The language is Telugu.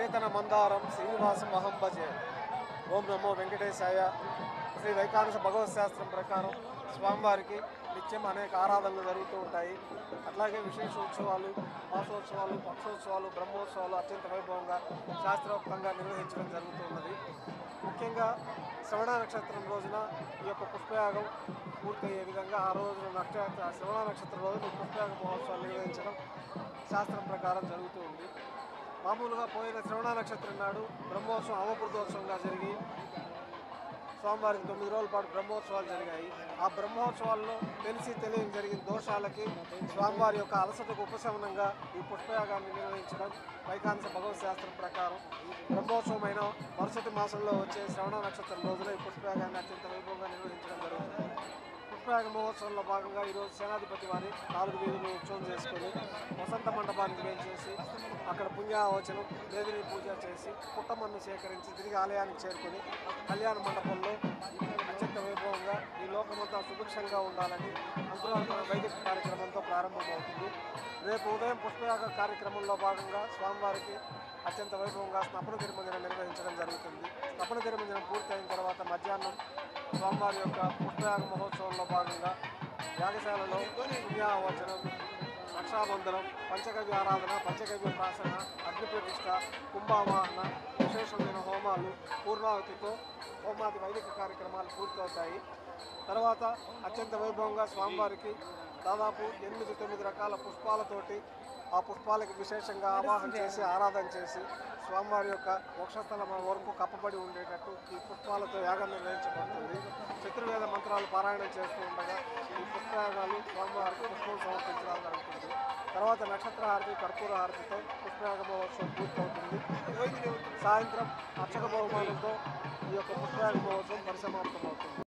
చేతన మందారం శ్రీనివాసం అహం భజే ఓం నమో వెంకటేశాయ శ్రీ వైకానస భగవత్ శాస్త్రం ప్రకారం స్వామివారికి నిత్యం అనేక ఆరాధనలు జరుగుతూ ఉంటాయి అట్లాగే విశేష ఉత్సవాలు మాసోత్సవాలు పక్షోత్సవాలు బ్రహ్మోత్సవాలు అత్యంత వైభవంగా శాస్త్రోక్తంగా నిర్వహించడం జరుగుతున్నది ముఖ్యంగా శ్రవణ నక్షత్రం రోజున ఈ యొక్క పుష్పయాగం పూర్తయ్యే విధంగా ఆ రోజున నక్షత్ర శ్రవణ నక్షత్రం రోజున ఈ పుష్పయాగ మహోత్సవాలు నిర్వహించడం శాస్త్రం ప్రకారం జరుగుతూ ఉంది మామూలుగా పోయిన శ్రవణ నక్షత్రం నాడు బ్రహ్మోత్సవం అవపృతోత్సవంగా జరిగి స్వామివారికి తొమ్మిది రోజుల పాటు బ్రహ్మోత్సవాలు జరిగాయి ఆ బ్రహ్మోత్సవాల్లో తెలిసి తెలియని జరిగిన దోషాలకి స్వామివారి యొక్క అలసటకు ఉపశమనంగా ఈ పుష్పయాగాన్ని నిర్వహించడం వైకాంస భగవత్ శాస్త్రం ప్రకారం బ్రహ్మోత్సవమైన మరుసటి మాసంలో వచ్చే శ్రవణ నక్షత్రం రోజున ఈ పుష్పయాగాన్ని అత్యంత వైభవంగా నిర్వహించడం జరుగుతుంది పుష్పయాగ మహోత్సవంలో భాగంగా ఈరోజు సేనాధిపతి వారి నాలుగు వీధులు ఉత్సవం చేసుకొని వసంత మండపానికి వేయించేసి అక్కడ పుణ్యావచనం దేవిని పూజ చేసి పుట్టమన్ను సేకరించి తిరిగి ఆలయానికి చేరుకొని కళ్యాణ మండపంలో అత్యంత వైభవంగా ఈ లోకమంతా సుభిక్షంగా ఉండాలని అంకురార్పణ వైదిక కార్యక్రమంతో ప్రారంభమవుతుంది రేపు ఉదయం పుష్పయాగ కార్యక్రమంలో భాగంగా స్వామివారికి అత్యంత వైభవంగా స్నపన తిరుమంజనం నిర్వహించడం జరుగుతుంది స్నపన తిరుమంజనం పూర్తయిన తర్వాత మధ్యాహ్నం స్వామివారి యొక్క పుష్పయాగ మహోత్సవంలో భాగంగా యాగశాలలో పుణ్యావచనం రక్షాబంధనం పంచగవ్య ఆరాధన పంచగవ్య ప్రాసన అగ్నిప్రతిష్ఠ కుంభావాహన విశేషమైన హోమాలు పూర్ణావతితో హోమాది వైదిక కార్యక్రమాలు పూర్తవుతాయి తర్వాత అత్యంత వైభవంగా స్వామివారికి దాదాపు ఎనిమిది తొమ్మిది రకాల పుష్పాలతోటి ఆ పుష్పాలకు విశేషంగా ఆవాహన చేసి ఆరాధన చేసి స్వామివారి యొక్క మోక్షస్థలం వరకు కప్పబడి ఉండేటట్టు ఈ పుష్పాలతో యాగం నిర్వహించబడుతుంది చతుర్వేద మంత్రాలు పారాయణం చేస్తూ ఉండగా ఈ పుష్పయాగాలు స్వామివారికి పుష్పం సమర్పించడం జరుగుతుంది తర్వాత నక్షత్ర హారతి కర్పూర హారతితో పుష్పయాగ మహోత్సవం పూర్తవుతుంది సాయంత్రం అర్చక బహుమానంతో ఈ యొక్క పుష్పయాగ మహోత్సవం పరిసమాప్తమవుతుంది